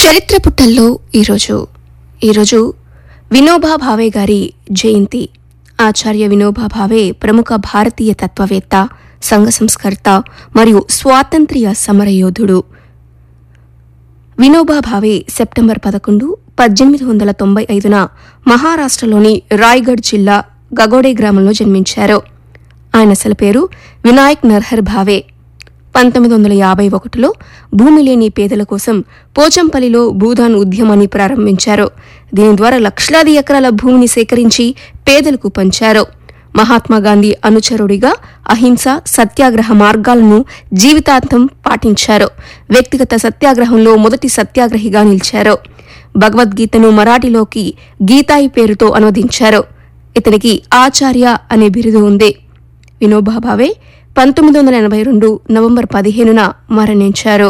చరిత్ర పుటల్లో ఈరోజు ఈరోజు వినోబా భావే గారి జయంతి ఆచార్య వినోబా భావే ప్రముఖ భారతీయ తత్వవేత్త సంఘ సంస్కర్త మరియు స్వాతంత్ర్య సమరయోధుడు వినోబా భావే సెప్టెంబర్ పదకొండు పద్దెనిమిది వందల తొంభై ఐదున మహారాష్ట్రలోని రాయ్గఢ్ జిల్లా గగోడే గ్రామంలో జన్మించారు ఆయన అసలు పేరు వినాయక్ నర్హర్ భావే పంతొమ్మిది వందల యాభై ఒకటిలో భూమి లేని పేదల కోసం పోచంపల్లిలో భూదాన్ ఉద్యమాన్ని ప్రారంభించారు దీని ద్వారా లక్షలాది ఎకరాల భూమిని సేకరించి పేదలకు పంచారు మహాత్మా గాంధీ అనుచరుడిగా అహింస సత్యాగ్రహ మార్గాలను జీవితాంతం పాటించారు వ్యక్తిగత సత్యాగ్రహంలో మొదటి సత్యాగ్రహిగా నిలిచారు భగవద్గీతను మరాఠీలోకి గీతాయి పేరుతో అనువదించారు ఇతనికి ఆచార్య అనే బిరుదు ఉంది వినోబా భావే పంతొమ్మిది వందల ఎనభై రెండు నవంబర్ పదిహేనున మరణించారు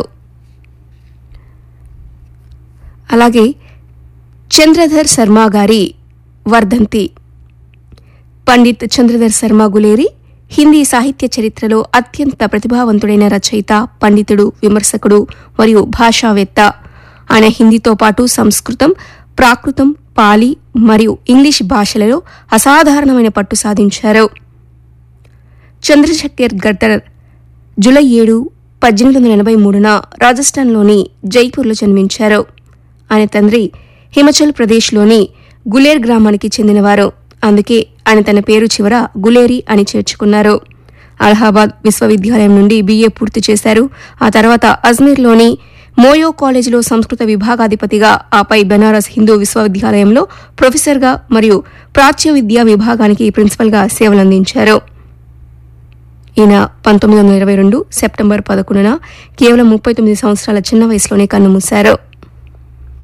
అలాగే చంద్రధర్ శర్మ గారి వర్ధంతి పండిత్ చంద్రధర్ శర్మ గులేరి హిందీ సాహిత్య చరిత్రలో అత్యంత ప్రతిభావంతుడైన రచయిత పండితుడు విమర్శకుడు మరియు భాషావేత్త ఆయన హిందీతో పాటు సంస్కృతం ప్రాకృతం పాలి మరియు ఇంగ్లీష్ భాషలలో అసాధారణమైన పట్టు సాధించారు చంద్రశేఖర్ గద్దర్ జూలై ఏడు పద్దెనిమిది వందల ఎనభై మూడున రాజస్థాన్లోని జైపూర్లో జన్మించారు ఆయన తండ్రి హిమాచల్ ప్రదేశ్లోని గులేర్ గ్రామానికి చెందినవారు అందుకే ఆయన తన పేరు చివర గులేరి అని చేర్చుకున్నారు అలహాబాద్ విశ్వవిద్యాలయం నుండి బీఏ పూర్తి చేశారు ఆ తర్వాత అజ్మీర్లోని మోయో కాలేజీలో సంస్కృత విభాగాధిపతిగా ఆపై బెనారస్ హిందూ విశ్వవిద్యాలయంలో ప్రొఫెసర్గా మరియు ప్రాచ్య విద్యా విభాగానికి ప్రిన్సిపల్గా సేవలందించారు ఈయన పంతొమ్మిది వందల ఇరవై రెండు సెప్టెంబర్ పదకొండున కేవలం ముప్పై తొమ్మిది సంవత్సరాల చిన్న వయసులోనే కన్నుమూశారు